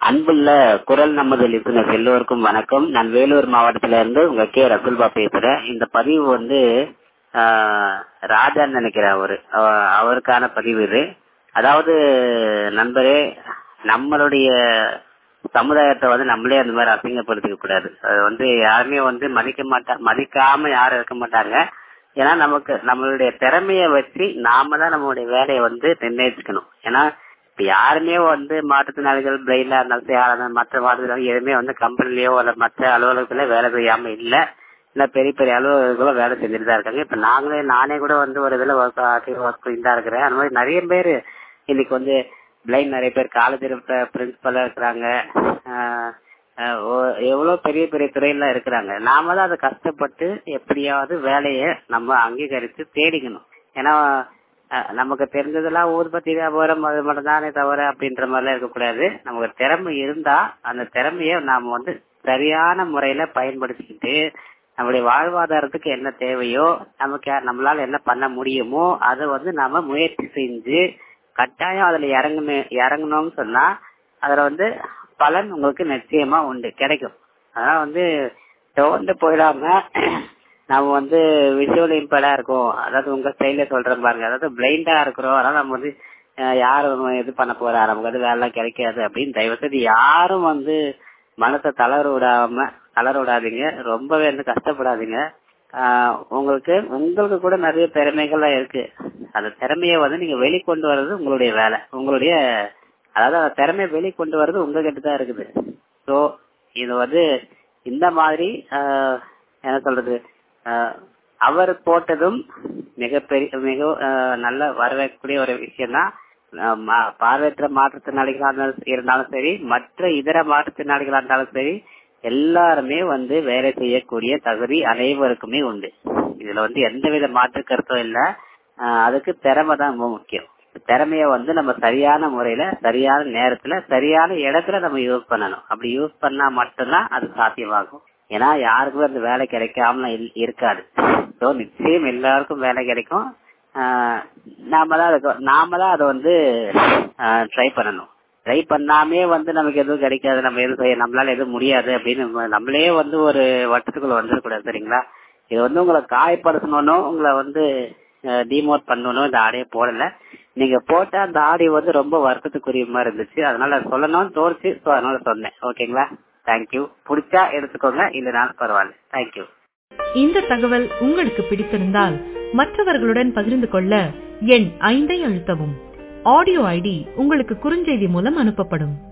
அன்புள்ள குரல் நமது லிசனர்ஸ் எல்லோருக்கும் வணக்கம் நான் வேலூர் மாவட்டத்தில இருந்து உங்க கே ரசுல்பா பேசுறேன் இந்த பதிவு வந்து ஆஹ், ராஜான்னு நினைக்கிறேன் அவரு அவ- அவருக்கான பதிவு இது அதாவது நண்பரே நம்மளுடைய சமுதாயத்தை வந்து நம்மளே அந்த மாதிரி அசிங்கப்படுத்திக்க கூடாது அது வந்து யாருமே வந்து மதிக்க மாட்டா மதிக்காம யாரும் இருக்க மாட்டாங்க ஏன்னா நமக்கு நம்மளுடைய திறமைய வச்சு நாம தான் நம்மளுடைய வேலையை வந்து நிர்ணயிச்சுக்கணும் ஏன்னா இப்ப யாருமே வந்து மாற்றுத்திறனாளிகள் பிரெயினா இருந்தாலும் சரி, யாரா இருந்தாலும் மற்ற மாற்றுத்திறனாளி எதுவுமே வந்து கம்பெனிலயோ அல்ல மற்ற அலுவலகத்துல வேலை செய்யாம இல்ல இல்ல பெரிய பெரிய அலுவலர்களும் வேலை செஞ்சுட்டு தான் இருக்காங்க இப்ப நாங்களே நானே கூட வந்து ஒரு இதுல ஒர்க் ஒர்க் பண்ணிட்டு தான் இருக்கிறேன் அந்த மாதிரி நிறைய பேர் இன்னைக்கு வந்து பிளைண்ட் நிறைய பேர் காலேஜ் பிரின்சிபலா இருக்கிறாங்க ஆஹ் ஆஹ் ஓ- எவ்வளவு பெரிய பெரிய துறையில இருக்கிறாங்க நாம தான் அதை கஷ்டப்பட்டு எப்படியாவது வேலையை நம்ம அங்கீகரித்து தேடிக்கணும் ஏன்னா அஹ், நமக்கு தெரிஞ்சதெல்லாம் ஊதுபத்தி வியாபாரம் அது மட்டும் தானே தவிர அப்படின்ற மாதிரிலாம் இருக்கக்கூடாது நமக்கு திறமை இருந்தா அந்த திறமைய நாம வந்து சரியான முறையில பயன்படுத்திக்கிட்டு நம்மளுடைய வாழ்வாதாரத்துக்கு என்ன தேவையோ நமக்கு யா- நம்மளால என்ன பண்ண முடியுமோ அதை வந்து நாம முயற்சி செஞ்சு கட்டாயம் அதுல இறங்கணும் இறங்கணும்னு சொன்னா அதுல வந்து பலன் உங்களுக்கு நிச்சயமா உண்டு கிடைக்கும் அதனால வந்து தோண்டு போயிடாம நம்ம வந்து விஷுவல் இம்பேர்டா இருக்கும் அதாவது உங்க ஸ்டைல சொல்றேன் பாருங்க அதாவது பிளைண்டா இருக்கிறோம் அதனால நம்ம வந்து அஹ், யாரும் இது பண்ண போறா நமக்கு வந்து வேலை கிடைக்காது அப்படின்னு தயவு செய்து யாரும் வந்து மனசை தளர விடாம தளர விடாதீங்க ரொம்பவே வந்து கஷ்டப்படாதீங்க ஆஹ் உங்களுக்கு உங்களுக்கு கூட நிறைய திறமைகள்லாம் இருக்கு அந்த திறமையை வந்து நீங்க வெளிக்கொண்டு வர்றது உங்களுடைய வேலை உங்களுடைய அதாவது அந்த திறமையை வெளிக்கொண்டு வர்றது உங்ககிட்ட தான் இருக்குது சோ இது வந்து இந்த மாதிரி ஆஹ், என்ன சொல்றது ஆஹ், அவர் போட்டதும் மிகப்பெரிய மிக ஆஹ், நல்ல வரவேற்கக்கூடிய ஒரு விஷயம் தான் பார்வையற்ற மாற்றுத்திறனாளிகளா இருந்தாலும் இருந்தாலும் சரி மற்ற இதர மாற்றுத்திறனாளிகளா இருந்தாலும் சரி எல்லாருமே வந்து வேலை செய்யக்கூடிய தகுதி அனைவருக்குமே உண்டு இதுல வந்து எந்தவித மாற்று கருத்தும் இல்ல ஆஹ், அதுக்கு திறமை தான் ரொம்ப முக்கியம் திறமைய வந்து நம்ம சரியான முறையில சரியான நேரத்துல சரியான இடத்துல நம்ம யூஸ் பண்ணணும் அப்படி யூஸ் பண்ணா மட்டும்தான் அது சாத்தியமாகும் ஏன்னா யாருக்குமே அந்த வேலை கிடைக்காம இல்- இருக்காது ஸோ நிச்சயம் எல்லாருக்கும் வேலை கிடைக்கும் ஆஹ் நாம தான் அதுக்கு நாம தான் அதை வந்து ட்ரை பண்ணணும் ட்ரை பண்ணாமே வந்து நமக்கு எதுவும் கிடைக்காது நம்ம எதுவும் செய்ய நம்மளால எதுவும் முடியாது அப்படின்னு நம்ம- நம்மளே வந்து ஒரு வட்டத்துக்குள்ள வந்துடக்கூடாது சரிங்களா இது வந்து உங்களை காயப்படுத்தணும்னு உங்களை வந்து டிமோட் பண்ணணும் இந்த ஆடையை போடல நீங்க போட்ட அந்த ஆடி வந்து ரொம்ப வருத்தத்துக்குரிய மாதிரி இருந்துச்சு அதனால சொல்லணும்னு தோணுச்சு ஸோ அதனால சொன்னேன் ஓகேங்களா தேங்க்யூ பிடிச்சா எடுத்துக்கோங்க இல்லைனாலும் பரவாயில்ல தேங்க்யூ இந்த தகவல் உங்களுக்கு பிடித்திருந்தால் மற்றவர்களுடன் பகிர்ந்து கொள்ள எண் ஐந்தை அழுத்தவும் ஆடியோ ஐடி உங்களுக்கு குறுஞ்செய்தி மூலம் அனுப்பப்படும்